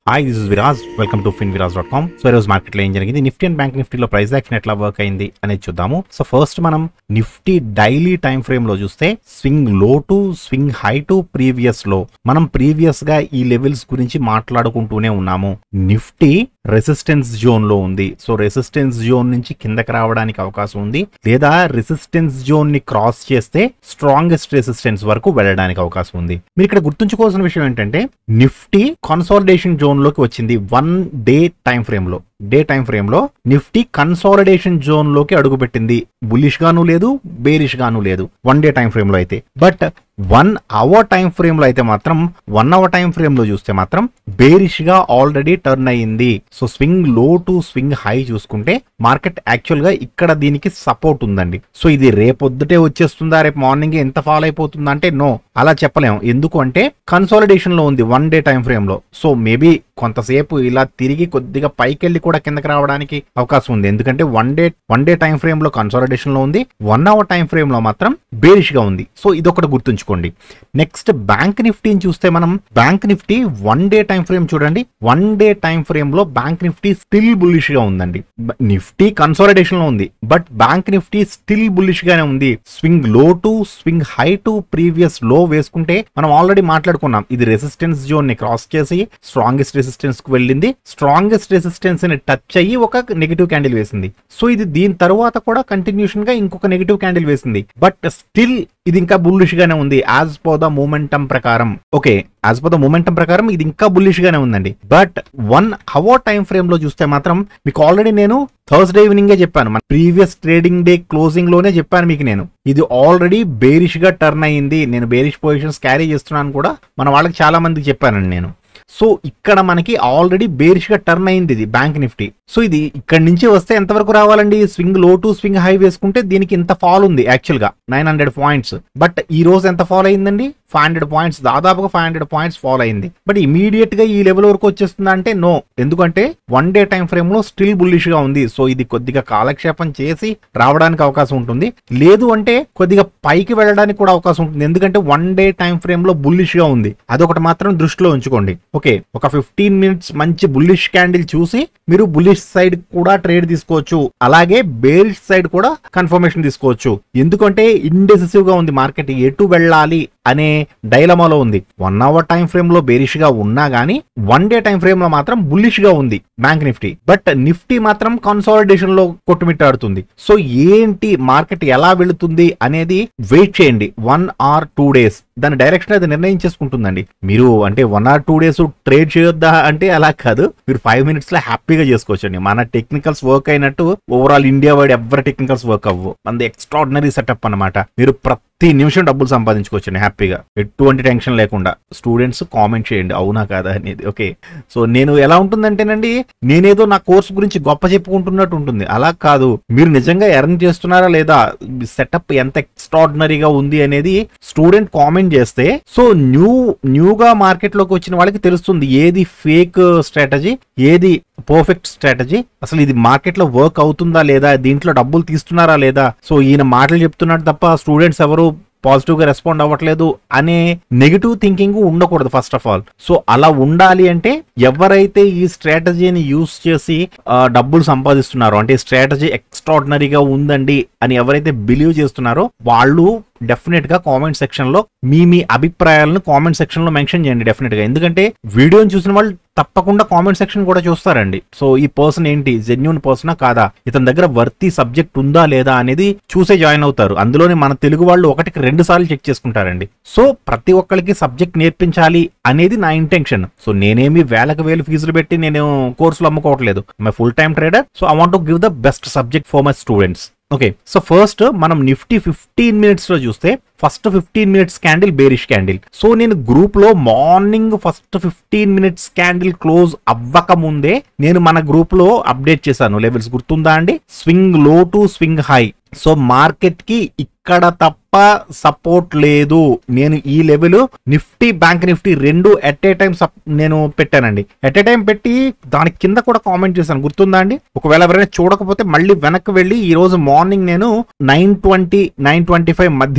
hi this is Viraj welcome to fin Viraj dot com so ఈరోజు market లో ఏం జరిగింది నిఫ్టీ అండ్ బ్యాంక్ నిఫ్టీలో ప్రైస్ యాక్షన్ ఎట్లా వర్క్ అయింది అనేది చూద్దాము సో ఫస్ట్ మనం నిఫ్టీ డైలీ టైం ఫ్రేమ్ లో చూస్తే swing low to swing high to previous low మనం ప్రీవియస్ గా ఈ లెవెల్స్ గురించి మాట్లాడుకుంటూనే ఉన్నాము నిఫ్టీ రెసిస్టెన్స్ జోన్ లో ఉంది సో రెసిస్టెన్స్ జోన్ నుంచి కిందకి రావడానికి అవకాశం ఉంది లేదా రెసిస్టెన్స్ జోన్ ని క్రాస్ చేస్తే స్ట్రాంగెస్ట్ రెసిస్టెన్స్ వరకు వెళ్ళడానికి అవకాశం ఉంది మీరు ఇక్కడ గుర్తుంచుకోవాల్సిన విషయం ఏంటంటే నిఫ్టీ కన్సాలిడేషన్ జోన్ లోకి వచ్చింది వన్ డే టైం ఫ్రేమ్ లో డే టైం ఫ్రేమ్ లో నిఫ్టీ కన్సాలిడేషన్ జోన్ లోకి అడుగుపెట్టింది బులిష్ గాను లేదు బేరిష్ గాను లేదు వన్ డే టైం ఫ్రేమ్ లో అయితే but one hour time frame లో అయితే మాత్రం వన్ అవర్ టైం ఫ్రేమ్ లో చూస్తే మాత్రం బేరిష్ గా ఆల్రెడీ టర్న్ అయ్యింది so swing low to swing high చూసుకుంటే మార్కెట్ యాక్చువల్ గా ఇక్కడ దీనికి సపోర్ట్ ఉందండి సో ఇది రేపొద్దుటే వచ్చేస్తుందా రేపు మార్నింగ్ ఎంత ఫాలో అయిపోతుందా అంటే నో అలా చెప్పలేము ఎందుకు అంటే కన్సాలిడేషన్ లో ఉంది వన్ డే టైం ఫ్రేమ్ లో సో మేబీ కొంతసేపు ఇలా తిరిగి కొద్దిగా పైకి వెళ్ళి కూడా కిందకి రావడానికి అవకాశం ఉంది ఎందుకంటే one day one day time frame లో కన్సాలిడేషన్ లో ఉంది వన్ అవర్ టైం ఫ్రేమ్ లో మాత్రం బేరిష్ గా ఉంది సో ఇదొకటి గుర్తుంచుకోండి నెక్స్ట్ బ్యాంక్ నిఫ్టీని చూస్తే మనం bank Nifty one day time frame చూడండి వన్ డే టైం ఫ్రేమ్ లో బ్యాంక్ నిఫ్టీ స్టిల్ బుల్లిష్ గా ఉందండి బ- నిఫ్టీ కన్సాలిడేషన్ లో ఉంది but bank Nifty still bullish గానే ఉంది swing low to swing high to previous low వేసుకుంటే మనం ఆల్రెడీ మాట్లాడుకున్నాం ఇది రెసిస్టెన్స్ జోన్ ని క్రాస్ చేసి స్ట్రాంగెస్ట్ రెసిస్టెన్స్ కు వెళ్ళింది స్ట్రాంగెస్ట్ రెసిస్టెన్స్ ని టచ్ అయ్యి ఒక నెగిటివ్ క్యాండిల్ వేసింది సో ఇది దీని తర్వాత కూడా కంటిన్యూషన్ గా ఇంకొక నెగిటివ్ క్యాండిల్ వేసింది బట్ స్టిల్ ఇది ఇంకా బుల్లిష్ గానే ఉంది యాజ్ పర్ ద మూమెంటం ప్రకారం okay as per the momentum ప్రకారం ఇది ఇంకా బుల్లిష్ గానే ఉందండి but one hour time frame లో చూస్తే మాత్రం మీకు ఆల్రెడీ నేను థర్స్డే ఈవినింగ్ చెప్పాను మన ప్రీవియస్ ట్రేడింగ్ డే క్లోజింగ్ లోనే చెప్పాను మీకు నేను ఇది ఆల్రెడీ బేరిష్ గా టర్న్ అయ్యింది నేను బేరిష్ పొజిషన్స్ క్యారీ చేస్తున్నాను కూడా మన వాళ్ళకి చాలా మందికి చెప్పానండి నేను సో ఇక్కడ మనకి ఆల్రెడీ బేరిష్ గా టర్న్ అయింది ఇది బ్యాంక్ నిఫ్టీ సో ఇది ఇక్కడ నుంచి వస్తే ఎంతవరకు రావాలండి swing low to swing high వేసుకుంటే దీనికి ఇంత ఫాల్ ఉంది యాక్చువల్ గా నైన్ హండ్రెడ్ పాయింట్స్ బట్ ఈ రోజు ఎంత ఫాల్ అయిందండి ఫైవ్ హండ్రెడ్ పాయింట్స్ దాదాపుగా ఫైవ్ హండ్రెడ్ పాయింట్స్ ఫాల్ అయింది బట్ ఇమీడియట్ గా ఈ లెవెల్ వరకు వచ్చేస్తుందా అంటే నో ఎందుకంటే వన్ డే టైం ఫ్రేమ్ లో స్టిల్ బుల్లిష్ గా ఉంది సో ఇది కొద్దిగా కాలక్షేపం చేసి రావడానికి అవకాశం ఉంటుంది లేదు అంటే కొద్దిగా పైకి వెళ్ళడానికి కూడా అవకాశం ఉంటుంది ఎందుకంటే వన్ డే టైం ఫ్రేమ్ లో బుల్లిష్ గా ఉంది అదొకటి మాత్రం దృష్టిలో ఉంచుకోండి ఓకే ఒక ఫిఫ్టీన్ మినిట్స్ మంచి బుల్లిష్ క్యాండిల్ చూసి మీరు బుల్లిష్ సైడ్ కూడా ట్రేడ్ తీసుకోవచ్చు అలాగే బేరిష్ సైడ్ కూడా కన్ఫర్మేషన్ తీసుకోవచ్చు ఎందుకంటే ఇండెసిసివ్ గా ఉంది మార్కెట్ ఎటు వెళ్ళాలి అనే డైలమాలో ఉంది వన్ అవర్ టైం ఫ్రేమ్ లో బేరిష్ గా ఉన్నా గానీ వన్ డే టైం ఫ్రేమ్ లో మాత్రం బుల్లిష్ గా ఉంది బ్యాంక్ నిఫ్టీ బట్ నిఫ్టీ మాత్రం కన్సాలిడేషన్ లో కొట్టుమిట్టాడుతుంది సో ఏంటి మార్కెట్ ఎలా వెళుతుంది అనేది వెయిట్ చేయండి వన్ ఆర్ టూ డేస్ దాని డైరెక్షన్ అది నిర్ణయించేసుకుంటుందండి మీరు అంటే one or two days trade చేయొద్దా అంటే అలా కాదు మీరు ఫైవ్ మినిట్స్ లో హ్యాపీగా చేసుకోవచ్చండి మన టెక్నికల్స్ వర్క్ అయినట్టు ఓవరాల్ ఇండియా వైడ్ ఎవరి టెక్నికల్స్ వర్క్ అవ్వు మనది ఎక్స్ట్రాడినరీ సెటప్ అన్నమాట మీరు ప్రతి నిమిషం డబ్బులు సంపాదించుకోవచ్చండి హ్యాపీగా ఎటువంటి టెన్షన్ లేకుండా స్టూడెంట్స్ కామెంట్ చేయండి అవునా కాదా అనేది ఓకే సో నేను ఎలా ఉంటుందంటేనండి నేనేదో నా కోర్స్ గురించి గొప్ప చెప్పుకుంటున్నట్టు ఉంటుంది అలా కాదు మీరు నిజంగా ఎర్న్ చేస్తున్నారా లేదా సెటప్ ఎంత ఎక్స్ట్రాడినరీగా ఉంది అనేది స్టూడెంట్ కామెంట్ చేస్తే సో న్యూ న్యూగా మార్కెట్ లోకి వచ్చిన వాళ్ళకి తెలుస్తుంది ఏది ఫేక్ స్ట్రాటజీ ఏది పర్ఫెక్ట్ స్ట్రాటజీ అసలు ఇది మార్కెట్ లో వర్క్ అవుతుందా లేదా దీంట్లో డబ్బులు తీస్తున్నారా లేదా సో ఈయన మాటలు చెప్తున్నాడు తప్ప స్టూడెంట్స్ ఎవరు పాజిటివ్ గా రెస్పాండ్ అవ్వట్లేదు అనే నెగిటివ్ థింకింగ్ ఉండకూడదు ఫస్ట్ ఆఫ్ ఆల్ సో అలా ఉండాలి అంటే ఎవరైతే ఈ స్ట్రాటజీని యూస్ చేసి ఆ, డబ్బులు సంపాదిస్తున్నారో అంటే స్ట్రాటజీ ఎక్స్ట్రాడినరీగా ఉందండి అని ఎవరైతే బిలీవ్ చేస్తున్నారో వాళ్ళు డెఫినెట్ గా కామెంట్ సెక్షన్ లో మీ మీ అభిప్రాయాలను కామెంట్ సెక్షన్ లో మెన్షన్ చేయండి డెఫినెట్ గా ఎందుకంటే వీడియోని చూసిన వాళ్ళు తప్పకుండా కామెంట్ సెక్షన్ కూడా చూస్తారండి సో ఈ పర్సన్ ఏంటి జెన్యున్ పర్సనా కాదా ఇతని దగ్గర వర్తి సబ్జెక్ట్ ఉందా లేదా అనేది చూసే జాయిన్ అవుతారు అందులోనే మన తెలుగు వాళ్ళు ఒకటికి రెండు సార్లు చెక్ చేసుకుంటారండి సో ప్రతి ఒక్కరికి సబ్జెక్ట్ నేర్పించాలి అనేది నా ఇంటెన్షన్ సో నేనేమి వేలకు వేలు ఫీజులు పెట్టి నేను కోర్సులు అమ్ముకోవట్లేదు my full time trader so I want give the best subject for my students okay so first మనం నిఫ్టీ ఫిఫ్టీన్ మినిట్స్ లో చూస్తే first fifteen minutes candle bearish candle so నేను గ్రూప్ లో morning first fifteen minutes candle close అవ్వక ముందే నేను మన group లో అప్డేట్ చేశాను లెవెల్స్ గుర్తుందా అండి swing low to swing high so market కి ఇక్కడ తప్ప సపోర్ట్ లేదు నేను ఈ లెవెల్ నిఫ్టీ బ్యాంక్ నిఫ్టీ రెండు ఎట్ ఏ టైం నేను పెట్టానండి ఎట్ ఏ టైం పెట్టి దాని కింద కూడా కామెంట్ చేశాను గుర్తుందా అండి ఒకవేళ ఎవరైనా చూడకపోతే మళ్ళీ వెనక్కి వెళ్ళి ఈ రోజు మార్నింగ్ నేను nine twenty nine twenty five మధ్యలో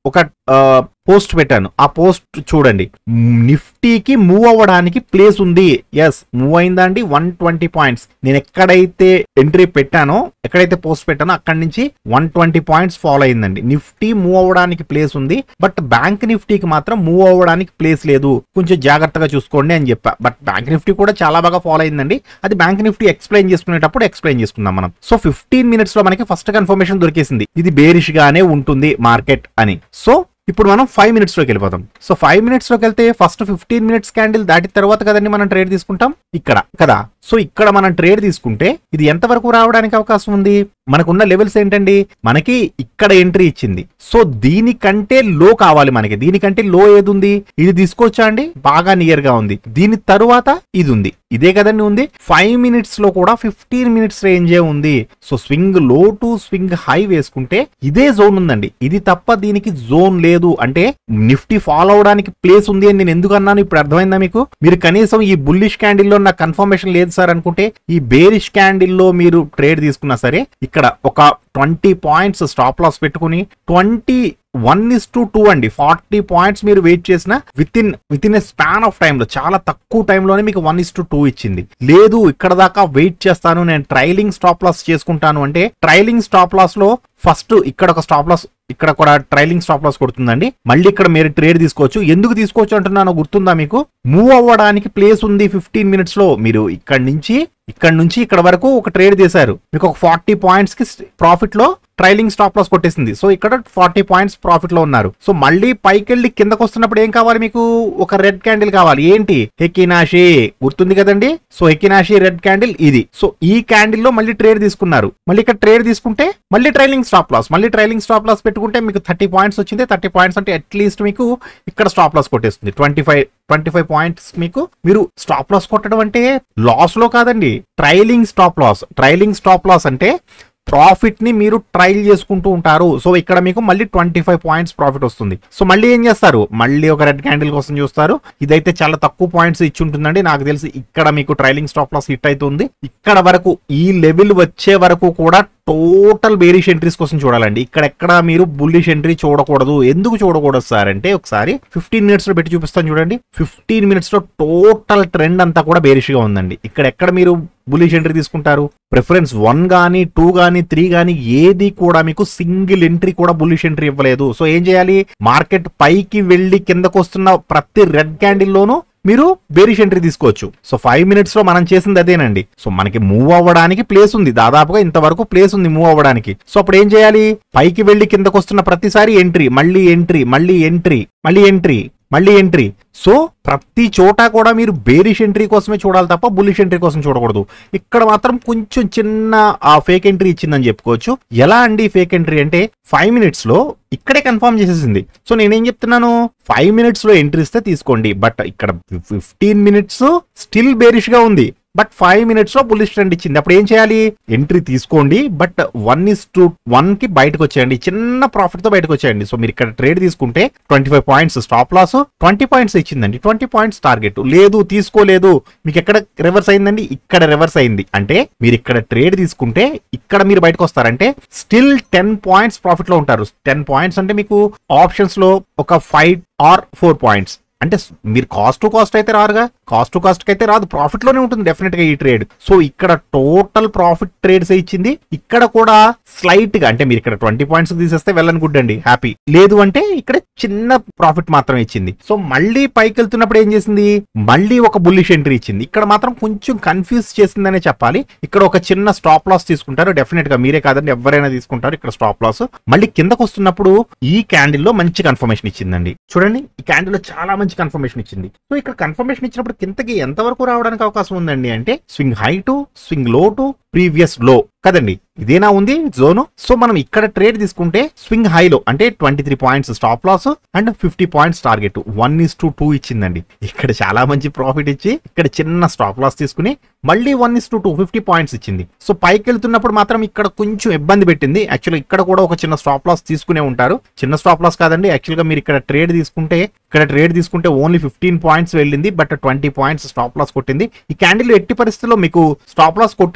ఒక పోస్ట్ పెట్టాను ఆ పోస్ట్ చూడండి నిఫ్టీకి మూవ్ అవ్వడానికి ప్లేస్ ఉంది ఎస్ మూవ్ అయిందా అండి వన్ ట్వంటీ పాయింట్స్ నేను ఎక్కడైతే ఎంట్రీ పెట్టానో ఎక్కడైతే పోస్ట్ పెట్టానో అక్కడి నుంచి వన్ ట్వంటీ పాయింట్స్ ఫాలో అయిందండి నిఫ్టీ మూవ్ అవ్వడానికి ప్లేస్ ఉంది బట్ బ్యాంక్ నిఫ్టీకి మాత్రం మూవ్ అవ్వడానికి ప్లేస్ లేదు కొంచెం జాగ్రత్తగా చూసుకోండి అని చెప్పా బట్ బ్యాంక్ నిఫ్టీ కూడా చాలా బాగా ఫాలో అయిందండి అది బ్యాంక్ నిఫ్టీ ఎక్స్ప్లెయిన్ చేసుకునేటప్పుడు ఎక్స్ప్లెయిన్ చేసుకుందాం మనం సో ఫిఫ్టీన్ మినిట్స్ లో మనకి ఫస్ట్ కన్ఫర్మేషన్ దొరికేసింది ఇది బేరిష్ గానే ఉంటుంది మార్కెట్ అని సో ఇప్పుడు మనం ఫైవ్ మినిట్స్ లోకి వెళ్ళిపోతాం సో ఫైవ్ మినిట్స్ లోకి వెళ్తే ఫస్ట్ ఫిఫ్టీన్ మినిట్స్ క్యాండిల్ దాటిన తర్వాత కదండి మనం ట్రేడ్ తీసుకుంటాం ఇక్కడ కదా సో ఇక్కడ మనం ట్రేడ్ తీసుకుంటే ఇది ఎంత వరకు రావడానికి అవకాశం ఉంది మనకున్న లెవెల్స్ ఏంటండి మనకి ఇక్కడ ఎంట్రీ ఇచ్చింది సో దీనికంటే లో కావాలి మనకి దీనికంటే లో ఏది ఉంది ఇది తీసుకోవచ్చా అండి బాగా నియర్ గా ఉంది దీని తరువాత ఇది ఉంది ఇదే కదండి ఉంది ఫైవ్ మినిట్స్ లో కూడా ఫిఫ్టీన్ మినిట్స్ రేంజే ఉంది so swing low to swing high వేసుకుంటే ఇదే జోన్ ఉందండి ఇది తప్ప దీనికి జోన్ లేదు అంటే నిఫ్టీ ఫాలో అవడానికి ప్లేస్ ఉంది అని నేను ఎందుకు అన్నాను ఇప్పుడు అర్థమైందా మీకు మీరు కనీసం ఈ బుల్లిష్ క్యాండిల్ లో నాకు కన్ఫర్మేషన్ లేదు సార్ అనుకుంటే ఈ బేరిష్ క్యాండిల్ లో మీరు ట్రేడ్ తీసుకున్నా సరే ఇక్కడ ఒక ట్వంటీ పాయింట్స్ స్టాప్ లాస్ పెట్టుకుని twenty one is to two అండి ఫార్టీ పాయింట్స్ మీరు వెయిట్ చేసిన విత్ ఇన్ విత్ ఇన్ ఏ స్పాన్ ఆఫ్ టైంలో చాలా తక్కువ టైంలోనే మీకు వన్ ఇస్ టు టూ ఇచ్చింది లేదు ఇక్కడ దాకా వెయిట్ చేస్తాను నేను ట్రైలింగ్ స్టాప్ లాస్ చేసుకుంటాను అంటే ట్రైలింగ్ స్టాప్ లాస్ లో ఫస్ట్ ఇక్కడ ఒక స్టాప్ లాస్ ఇక్కడ కూడా ట్రైలింగ్ స్టాప్ లాస్ కొడుతుందండి మళ్ళీ ఇక్కడ మీరు ట్రేడ్ తీసుకోవచ్చు ఎందుకు తీసుకోవచ్చు అంటున్నాను గుర్తుందా మీకు మూవ్ అవ్వడానికి ప్లేస్ ఉంది ఫిఫ్టీన్ మినిట్స్ లో మీరు ఇక్కడ నుంచి ఇక్కడ నుంచి ఇక్కడ వరకు ఒక ట్రేడ్ చేశారు మీకు ఒక ఫార్టీ పాయింట్స్ కి ప్రాఫిట్ లో ట్రైలింగ్ స్టాప్ లాస్ కొట్టేసింది సో ఇక్కడ ఫార్టీ పాయింట్స్ ప్రాఫిట్ లో ఉన్నారు సో మళ్ళీ పైకి వెళ్ళి కిందకు వస్తున్నప్పుడు ఏం కావాలి మీకు ఒక రెడ్ క్యాండిల్ కావాలి ఏంటి హెకినాషి గుర్తుంది కదండి సో హెకినాషి రెడ్ క్యాండిల్ ఇది సో ఈ క్యాండిల్ లో మళ్ళీ ట్రేడ్ తీసుకున్నారు మళ్ళీ ఇక్కడ ట్రేడ్ తీసుకుంటే మళ్ళీ ట్రైలింగ్ స్టాప్ లాస్ మళ్ళీ ట్రైలింగ్ స్టాప్ లాస్ పెట్టుకుంటే మీకు థర్టీ పాయింట్స్ వచ్చింది థర్టీ పాయింట్స్ అంటే అట్లీస్ట్ మీకు ఇక్కడ స్టాప్ లాస్ కొట్టేస్తుంది twenty five twenty five points మీకు మీరు స్టాప్ లాస్ కొట్టడం అంటే లాస్ లో కాదండి trailing stop loss trailing stop loss అంటే ప్రాఫిట్ ని మీరు ట్రైల్ చేసుకుంటూ ఉంటారు సో ఇక్కడ మీకు మళ్ళీ ట్వంటీ ఫైవ్ పాయింట్స్ ప్రాఫిట్ వస్తుంది సో మళ్ళీ ఏం చేస్తారు మళ్ళీ ఒక రెడ్ క్యాండిల్ కోసం చూస్తారు ఇదైతే చాలా తక్కువ పాయింట్స్ ఇచ్చి ఉంటుందండి నాకు తెలిసి ఇక్కడ మీకు ట్రైలింగ్ స్టాప్ లాస్ హిట్ అవుతుంది ఇక్కడ వరకు ఈ లెవెల్ వచ్చే వరకు కూడా టోటల్ బేరిష్ ఎంట్రీస్ కోసం చూడాలండి ఇక్కడ ఎక్కడ మీరు బుల్లిష్ ఎంట్రీ చూడకూడదు ఎందుకు చూడకూడదు సార్ అంటే ఒకసారి ఫిఫ్టీన్ మినిట్స్ లో పెట్టి చూపిస్తాను చూడండి ఫిఫ్టీన్ మినిట్స్ లో టోటల్ ట్రెండ్ అంతా కూడా బేరిష్ గా ఉందండి ఇక్కడ ఎక్కడ మీరు బులిష్ ఎంట్రీ తీసుకుంటారు ప్రిఫరెన్స్ వన్ గానీ టూ గానీ త్రీ గానీ ఏది కూడా మీకు సింగిల్ ఎంట్రీ కూడా బులిష్ ఎంట్రీ ఇవ్వలేదు సో ఏం చేయాలి మార్కెట్ పైకి వెళ్ళి కిందకు వస్తున్న ప్రతి రెడ్ క్యాండిల్ లోనూ మీరు బేరిష్ ఎంట్రీ తీసుకోవచ్చు సో ఫైవ్ మినిట్స్ లో మనం చేసింది అదేనండి సో మనకి మూవ్ అవ్వడానికి ప్లేస్ ఉంది దాదాపుగా ఇంతవరకు ప్లేస్ ఉంది మూవ్ అవ్వడానికి సో అప్పుడు ఏం చేయాలి పైకి వెళ్ళి కిందకు వస్తున్న ప్రతిసారి ఎంట్రీ మళ్ళీ ఎంట్రీ మళ్ళీ ఎంట్రీ మళ్ళీ ఎంట్రీ మళ్ళీ ఎంట్రీ సో ప్రతి చోట కూడా మీరు బేరిష్ ఎంట్రీ కోసమే చూడాలి తప్ప బుల్లిష్ ఎంట్రీ కోసం చూడకూడదు ఇక్కడ మాత్రం కొంచెం చిన్న ఆ ఫేక్ ఎంట్రీ ఇచ్చిందని చెప్పుకోవచ్చు ఎలా అండి ఫేక్ ఎంట్రీ అంటే ఫైవ్ మినిట్స్ లో ఇక్కడే కన్ఫర్మ్ చేసేసింది సో నేనేం చెప్తున్నాను ఫైవ్ మినిట్స్ లో ఎంట్రీ ఇస్తే తీసుకోండి బట్ ఇక్కడ ఫిఫ్టీన్ మినిట్స్ స్టిల్ బేరిష్ గా ఉంది బట్ ఫైవ్ మినిట్స్ లో బుల్లిష్ ట్రెండ్ ఇచ్చింది అప్పుడు ఏం చేయాలి ఎంట్రీ తీసుకోండి but one is to one కి బయటకు వచ్చేయండి చిన్న ప్రాఫిట్ తో బయటకు వచ్చేయండి సో మీరు ఇక్కడ ట్రేడ్ తీసుకుంటే twenty five points stop loss twenty points ఇచ్చిందండి ట్వంటీ పాయింట్స్ టార్గెట్ లేదు తీసుకోలేదు మీకు ఎక్కడ రివర్స్ అయిందండి ఇక్కడ రివర్స్ అయింది అంటే మీరు ఇక్కడ ట్రేడ్ తీసుకుంటే ఇక్కడ మీరు బయటకు వస్తారంటే స్టిల్ టెన్ పాయింట్స్ ప్రాఫిట్ లో ఉంటారు టెన్ పాయింట్స్ అంటే మీకు ఆప్షన్స్ లో ఒక ఫైవ్ ఆర్ ఫోర్ పాయింట్స్ అంటే స్- మీరు కాస్ట్ టు కాస్ట్ అయితే రారుగా కాస్ట్ టు కాస్ట్ అయితే రాదు ప్రాఫిట్ లోనే ఉంటుంది డెఫినెట్ గా ఈ ట్రేడ్ సో ఇక్కడ టోటల్ ప్రాఫిట్ ట్రేడ్స్ ఇచ్చింది ఇక్కడ కూడా స్లైట్ గా అంటే మీరు ఇక్కడ ట్వంటీ పాయింట్స్ తీసేస్తే వెళ్ళని గుడ్ అండి హ్యాపీ లేదు అంటే ఇక్కడ చిన్న ప్రాఫిట్ మాత్రమే ఇచ్చింది సో మళ్ళీ పైకి వెళ్తున్నప్పుడు ఏం చేసింది మళ్ళీ ఒక బుల్లిష్ ఎంట్రీ ఇచ్చింది ఇక్కడ మాత్రం కొంచెం కన్ఫ్యూజ్ చేసిందనే చెప్పాలి ఇక్కడ ఒక చిన్న స్టాప్ లాస్ తీసుకుంటారు డెఫినెట్ గా మీరే కాదండి ఎవరైనా తీసుకుంటారు ఇక్కడ స్టాప్ లాస్ మళ్ళీ కిందకు వస్తున్నప్పుడు ఈ క్యాండిల్ లో మంచి కన్ఫర్మేషన్ ఇచ్చిందండి చూడండి ఈ క్యాండిల్ లో చాలా మంచి కన్ఫర్మేషన్ ఇచ్చింది సో ఇక్కడ కన్ఫర్మేషన్ ఇచ్చినప్పుడు కిందకి ఎంత వరకు రావడానికి అవకాశం ఉందండి అంటే swing high to swing low to previous low కదండి ఇదేనా ఉంది జోను సో మనం ఇక్కడ ట్రేడ్ తీసుకుంటే స్వింగ్ హైలో అంటే twenty three points stop loss and fifty points target one is to two ఇచ్చిందండి ఇక్కడ చాలా మంచి ప్రాఫిట్ ఇచ్చి ఇక్కడ చిన్న స్టాప్ లాస్ తీసుకుని మళ్ళీ one is to two fifty points ఇచ్చింది సో పైకి వెళ్తున్నప్పుడు మాత్రం ఇక్కడ కొంచెం ఇబ్బంది పెట్టింది యాక్చువల్ ఇక్కడ కూడా ఒక చిన్న స్టాప్ లాస్ తీసుకునే ఉంటారు చిన్న స్టాప్ లాస్ కాదండి యాక్చువల్ గా మీరు ఇక్కడ ట్రేడ్ తీసుకుంటే ఇక్కడ ట్రేడ్ తీసుకుంటే ఓన్లీ ఫిఫ్టీన్ పాయింట్స్ వెళ్ళింది but twenty points stop loss కొట్టింది ఈ క్యాండిల్ ఎట్టి పరిస్థితుల్లో మీకు స్టాప్ లాస్ కొట్టినా కొట్టకపోయినా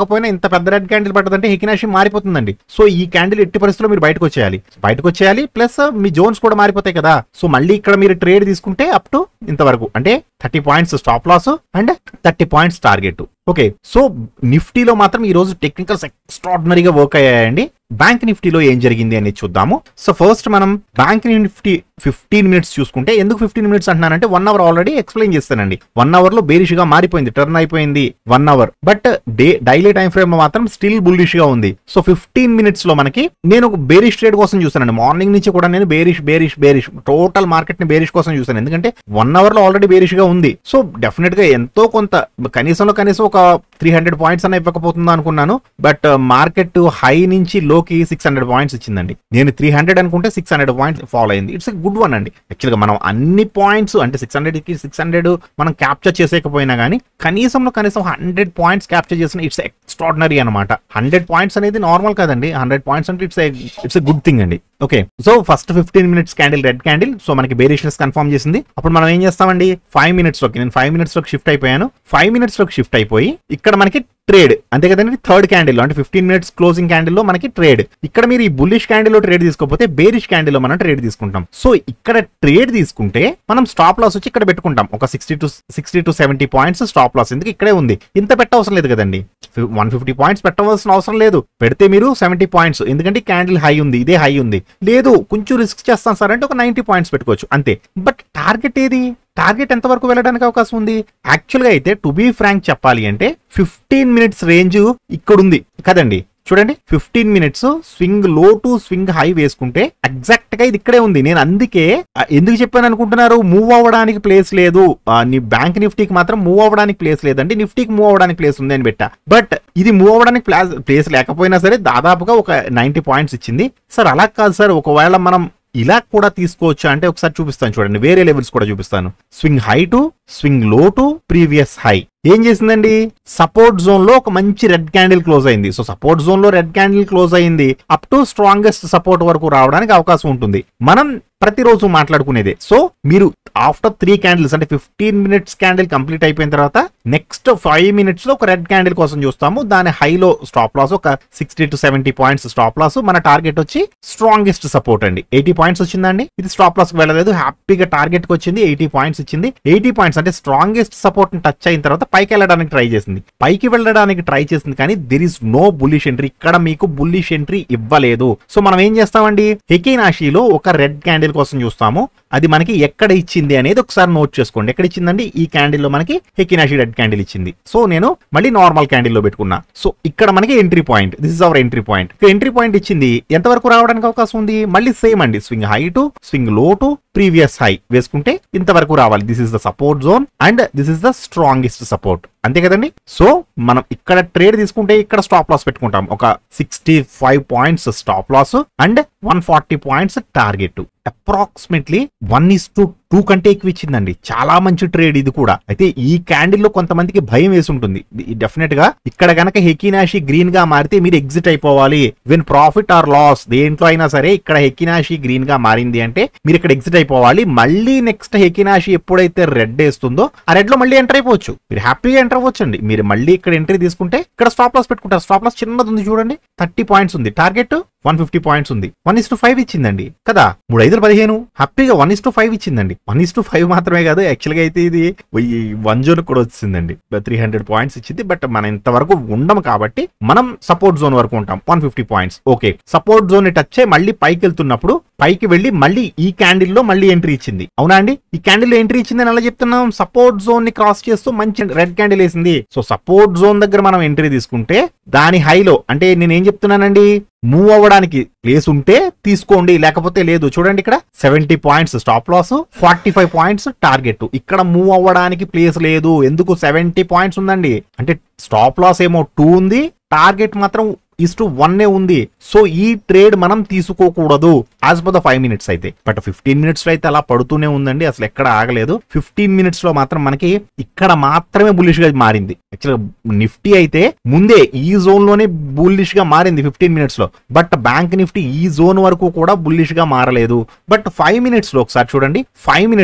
పడకపోయినా ఇంత పెద్ద రెడ్ క్యాండిల్ పడ్డదంటే హెకినాషి మారిపోతుందండి సో ఈ క్యాండిల్ ఎట్టి పరిస్థితుల్లో మీరు బయటకు వచ్చేయాలి బయటకు వచ్చేయాలి ప్లస్ మీ జోన్స్ కూడా మారిపోతాయి కదా సో మళ్ళీ ఇక్కడ మీరు ట్రేడ్ తీసుకుంటే అప్ టు ఇంతవరకు అంటే thirty points stop loss and thirty points target okay so నిఫ్టీలో మాత్రం ఈ రోజు టెక్నికల్స్ ఎక్స్ట్రాడినరీగా వర్క్ అయ్యాయండి బ్యాంక్ నిఫ్టీలో ఏం జరిగింది అనేది చూద్దాము సో ఫస్ట్ మనం బ్యాంక్ నిఫ్టీ ఫిఫ్టీన్ మినిట్స్ చూసుకుంటే ఎందుకు ఫిఫ్టీన్ మినిట్స్ అంటున్నానంటే వన్ అవర్ ఆల్రెడీ ఎక్స్ప్లెయిన్ చేస్తానండి వన్ అవర్ లో బేరిష్ గా మారిపోయింది టర్న్ అయిపోయింది one hour but day daily time frame లో మాత్రం స్టిల్ బుల్లిష్ గా ఉంది సో ఫిఫ్టీన్ మినిట్స్ లో మనకి నేను బేరిష్ ట్రేడ్ కోసం చూస్తానండి మార్నింగ్ నుంచి కూడా నేను bearish bearish bearish total market ని బేరిష్ కోసం చూస్తాను ఎందుకంటే వన్ అవర్ లో ఆల్రెడీ బేరిష్ గా ఉంది సో డెఫినెట్ గా ఎంతో కొంత కనీసంలో కనీసం ఒక త్రీ హండ్రెడ్ పాయింట్స్ అన్న ఇవ్వకపోతుందా అనుకున్నాను బట్ మార్కెట్ హై నుంచి లోకి సిక్స్ హండ్రెడ్ పాయింట్స్ ఇచ్చిందండి నేను త్రీ హండ్రెడ్ అనుకుంటే సిక్స్ హండ్రెడ్ పాయింట్స్ ఫాలో అయింది ఇట్స్ గుడ్ వన్ అండి యాక్చువల్గా మనం అన్ని పాయింట్స్ అంటే సిక్స్ హండ్రెడ్ కి సిక్స్ హండ్రెడ్ మనం క్యాప్చర్ చేసేకపోయినా కానీ కనీసంలో కనీసం హండ్రెడ్ పాయింట్స్ క్యాప్చర్ చేసిన ఇట్స్ ఎక్స్ట్రాడినరీ అనమాట హండ్రెడ్ పాయింట్స్ అనేది నార్మల్ కాదండి హండ్రెడ్ పాయింట్స్ అంటే it's it's a good thing అండి okay so first fifteen minutes candle red candle so మనకి బేరిషనెస్ కన్ఫర్మ్ చేసింది అప్పుడు మనం ఏం చేస్తామండి ఫైవ్ మినిట్స్ లోకి నేను ఫైవ్ మినిట్స్ లోకి షిఫ్ట్ అయిపోయాను ఫైవ్ మినిట్స్ లోకి షిఫ్ట్ అయిపోయి ఇక్కడ మనకి ట్రేడ్ అంతే కదండి థర్డ్ క్యాండిల్ అంటే ఫిఫ్టీన్ మినిట్స్ క్లోజింగ్ క్యాండిల్ లో మనకి ట్రేడ్ ఇక్కడ మీరు ఈ బుల్లిష్ క్యాండిల్ లో ట్రేడ్ తీసుకోకపోతే బేరిష్ క్యాండిల్ లో మనం ట్రేడ్ తీసుకుంటాం సో ఇక్కడ ట్రేడ్ తీసుకుంటే మనం స్టాప్ లాస్ వచ్చి ఇక్కడ పెట్టుకుంటాం ఒక sixty to sixty to seventy points stop loss ఎందుకు ఇక్కడే ఉంది ఇంత పెట్టవసరం లేదు కదండి వన్ ఫిఫ్టీ పాయింట్స్ పెట్టవలసిన అవసరం లేదు పెడితే మీరు సెవెంటీ పాయింట్స్ ఎందుకంటే క్యాండిల్ హై ఉంది ఇదే హై ఉంది లేదు కొంచెం రిస్క్ చేస్తాం సార్ అంటే ఒక నైన్టీ పాయింట్స్ పెట్టుకోవచ్చు అంతే బట్ టార్గెట్ ఏది టార్గెట్ ఎంత వరకు వెళ్ళడానికి అవకాశం ఉంది యాక్చువల్గా అయితే టు బీ ఫ్రాంక్ చెప్పాలి అంటే ఫిఫ్టీన్ మినిట్స్ రేంజ్ ఇక్కడ ఉంది కదండి చూడండి fifteen minutes swing low to swing high వేసుకుంటే ఎగ్జాక్ట్ గా ఇది ఇక్కడే ఉంది నేను అందుకే ఆ, ఎందుకు చెప్పాను అనుకుంటున్నారు మూవ్ అవ్వడానికి ప్లేస్ లేదు ఆ, నీ బ్యాంక్ నిఫ్టీకి మాత్రం మూవ్ అవ్వడానికి ప్లేస్ లేదండి నిఫ్టీకి మూవ్ అవ్వడానికి ప్లేస్ ఉంది అని పెట్టా బట్ ఇది మూవ్ అవ్వడానికి ప్లేస్ ప్లేస్ లేకపోయినా సరే దాదాపుగా ఒక నైన్టీ పాయింట్స్ ఇచ్చింది సార్ అలా కాదు సార్ ఒకవేళ మనం ఇలా కూడా తీసుకోవచ్చా అంటే ఒకసారి చూపిస్తాను చూడండి వేరే లెవెల్స్ కూడా చూపిస్తాను swing high to swing low to previous high ఏం చేసిందండి సపోర్ట్ జోన్ లో ఒక మంచి రెడ్ క్యాండిల్ క్లోజ్ అయింది సో సపోర్ట్ జోన్ లో రెడ్ క్యాండిల్ క్లోజ్ అయింది అప్ టు స్ట్రాంగెస్ట్ సపోర్ట్ వరకు రావడానికి అవకాశం ఉంటుంది మనం ప్రతిరోజు మాట్లాడుకునేదే సో మీరు ఆఫ్టర్ త్రీ క్యాండిల్స్ అంటే ఫిఫ్టీన్ మినిట్స్ క్యాండిల్ కంప్లీట్ అయిపోయిన తర్వాత నెక్స్ట్ ఫైవ్ మినిట్స్ లో ఒక రెడ్ క్యాండిల్ కోసం చూస్తాము దాని హైలో స్టాప్ లాస్ ఒక sixty to seventy points stop loss మన టార్గెట్ వచ్చి స్ట్రాంగెస్ట్ సపోర్ట్ అండి ఎయిటీ పాయింట్స్ వచ్చిందండి ఇది స్టాప్ లాస్ కి వెళ్ళలేదు హ్యాపీగా టార్గెట్ కి వచ్చింది ఎయిటీ పాయింట్స్ ఇచ్చింది ఎయిటీ పాయింట్స్ అంటే స్ట్రాంగెస్ట్ సపోర్ట్ ని టచ్ అయిన తర్వాత పైకి వెళ్ళడానికి ట్రై చేసింది పైకి వెళ్ళడానికి ట్రై చేసింది కానీ there is no bullish entry ఇక్కడ మీకు బుల్లిష్ ఎంట్రీ ఇవ్వలేదు సో మనం ఏం చేస్తామండి హెకీనాషిలో ఒక రెడ్ క్యాండిల్ కోసం చూస్తాము అది మనకి ఎక్కడ ఇచ్చింది అనేది ఒకసారి నోట్ చేసుకోండి ఎక్కడ ఇచ్చిందండి ఈ క్యాండిల్ లో మనకి హెకినాషి రెడ్ క్యాండిల్ ఇచ్చింది సో నేను మళ్ళీ నార్మల్ క్యాండిల్ లో పెట్టుకున్నా సో ఇక్కడ మనకి entry point this is our entry point entry point ఇచ్చింది ఎంత వరకు రావడానికి అవకాశం ఉంది మళ్ళీ సేమ్ అండి swing high to swing low to previous high వేసుకుంటే ఇంతవరకు రావాలి this is the support zone and this is the strongest support అంతే కదండి సో మనం ఇక్కడ ట్రేడ్ తీసుకుంటే ఇక్కడ స్టాప్ లాస్ పెట్టుకుంటాం ఒక sixty five points stop loss and one forty points target approximately one is to two కంటే ఎక్కువ ఇచ్చిందండి చాలా మంచి ట్రేడ్ ఇది కూడా అయితే ఈ క్యాండిల్ లో కొంతమందికి భయం వేసి ఉంటుంది డెఫినెట్ గా ఇక్కడ గనక హెకినాషి గ్రీన్ గా మారితే మీరు ఎగ్జిట్ అయిపోవాలి వెన్ ప్రాఫిట్ ఆర్ లాస్ దేంట్లో అయినా సరే ఇక్కడ హెకినాషి గ్రీన్ గా మారింది అంటే మీరు ఇక్కడ ఎగ్జిట్ అయిపోవాలి మళ్ళీ నెక్స్ట్ హెకినాషి ఎప్పుడైతే రెడ్ వేస్తుందో ఆ రెడ్ లో మళ్ళీ ఎంటర్ అయిపోవచ్చు మీరు హ్యాపీగా ఎంటర్ అవ్వచ్చు అండి మీరు మళ్ళీ ఇక్కడ ఎంట్రీ తీసుకుంటే ఇక్కడ స్టాప్ లాస్ పెట్టుకుంటారు స్టాప్ లాస్ చిన్నది ఉంది చూడండి థర్టీ పాయింట్స్ ఉంది టార్గెట్ వన్ ఫిఫ్టీ పాయింట్స్ ఉంది వన్ ఇస్ టు ఫైవ్ ఇచ్చిందండి కదా మూడు ఐదులు పదిహేను హ్యాపీగా వన్ ఇస్ టు ఫైవ్ ఇచ్చిందండి వన్ ఇస్ టు ఫైవ్ మాత్రమే కాదు యాక్చువల్గా అయితే ఇది ఈ వన్ జోన్ కూడా వచ్చిందండి త్రీ హండ్రెడ్ పాయింట్స్ ఇచ్చింది బట్ మనం ఇంతవరకు ఉండము కాబట్టి మనం సపోర్ట్ జోన్ వరకు ఉంటాం one fifty points okay support zone ని టచ్ అయ్యి మళ్ళీ పైకి వెళ్తున్నప్పుడు పైకి వెళ్ళి మళ్ళీ ఈ క్యాండిల్ లో మళ్ళీ ఎంట్రీ ఇచ్చింది అవునా అండి ఈ క్యాండిల్ లో ఎంట్రీ ఇచ్చింది అని అలా చెప్తున్నాం సపోర్ట్ జోన్ ని క్రాస్ చేస్తూ మంచి రెడ్ క్యాండిల్ వేసింది సో సపోర్ట్ జోన్ దగ్గర మనం ఎంట్రీ తీసుకుంటే దాని హైలో అంటే నేను ఏం చెప్తున్నానండి మూవ్ అవ్వడానికి ప్లేస్ ఉంటే తీసుకోండి లేకపోతే లేదు చూడండి ఇక్కడ seventy points stop loss forty five points target ఇక్కడ మూవ్ అవ్వడానికి ప్లేస్ లేదు ఎందుకు సెవెంటీ పాయింట్స్ ఉందండి అంటే స్టాప్ లాస్ ఏమో టూ ఉంది టార్గెట్ మాత్రం ఇస్ టు వన్ ఉంది సో ఈ ట్రేడ్ మనం తీసుకోకూడదు as per the five minutes అయితే బట్ ఫిఫ్టీన్ మినిట్స్ లో అయితే అలా పడుతూనే ఉందండి అసలు ఎక్కడ ఆగలేదు ఫిఫ్టీన్ మినిట్స్ లో మాత్రం మనకి ఇక్కడ మాత్రమే బుల్లిష్ గా మారింది యాక్చువల్గా నిఫ్టీ అయితే ముందే ఈ జోన్ లోనే బుల్లిష్ గా మారింది ఫిఫ్టీన్ మినిట్స్ లో బట్ బ్యాంక్ నిఫ్టీ ఈ జోన్ వరకు కూడా బుల్లిష్ గా మారలేదు బట్ ఫైవ్ మినిట్స్ లో ఒకసారి చూడండి ఫైవ్ మినిట్స్ లో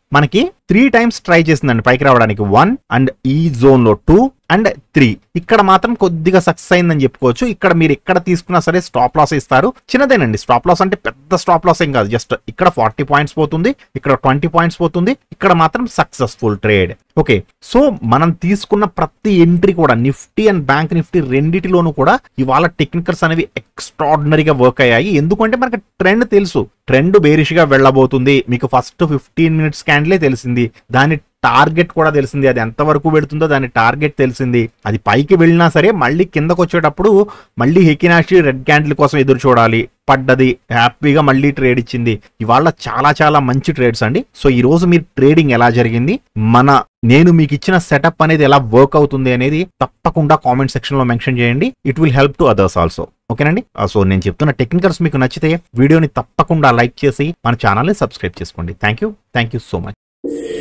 మనకి త్రీ టైమ్స్ ట్రై చేసిందండి పైకి రావడానికి వన్ అండ్ ఈ జోన్ లో టూ అండ్ త్రీ ఇక్కడ మాత్రం కొద్దిగా సక్సెస్ అయిందని చెప్పుకోవచ్చు ఇక్కడ మీరు ఎక్కడ తీసుకున్నా సరే స్టాప్ లాస్ ఇస్తారు చిన్నదేనండి స్టాప్ లాస్ అంటే పెద్ద స్టాప్ లాస్ ఏం కాదు జస్ట్ ఇక్కడ ఫార్టీ పాయింట్స్ పోతుంది ఇక్కడ ట్వంటీ పాయింట్స్ పోతుంది ఇక్కడ మాత్రం సక్సెస్ఫుల్ ట్రేడ్ ఓకే సో మనం తీసుకున్న ప్రతి ఎంట్రీ కూడా నిఫ్టీ అండ్ బ్యాంక్ నిఫ్టీ రెండిటిలోనూ కూడా ఇవాళ టెక్నికల్స్ అనేవి ఎక్స్ట్రాడినరీగా వర్క్ అయ్యాయి ఎందుకంటే మనకి ట్రెండ్ తెలుసు ట్రెండ్ బేరిష్ గా వెళ్ళబోతుంది మీకు ఫస్ట్ ఫిఫ్టీన్ మినిట్స్ క్యాండిలే తెలిసింది దాని టార్గెట్ కూడా తెలిసింది అది ఎంతవరకు పెడుతుందో దాని టార్గెట్ తెలిసింది అది పైకి వెళ్ళినా సరే మళ్ళీ కిందకు వచ్చేటప్పుడు మళ్ళీ హెకినాషి రెడ్ క్యాండిల్ కోసం ఎదురు చూడాలి పడ్డది హ్యాపీగా మళ్ళీ ట్రేడ్ ఇచ్చింది ఇవాళ చాలా చాలా మంచి ట్రేడ్స్ అండి సో ఈ రోజు మీరు ట్రేడింగ్ ఎలా జరిగింది మన నేను మీకు ఇచ్చిన సెటప్ అనేది ఎలా వర్క్ అవుతుంది అనేది తప్పకుండా కామెంట్ సెక్షన్ లో మెన్షన్ చేయండి it will help to others also ఓకేనండి సో నేను చెప్తున్న టెక్నికల్స్ మీకు నచ్చితే వీడియోని తప్పకుండా లైక్ చేసి మన ఛానల్ని సబ్స్క్రైబ్ చేసుకోండి thank you thank you so much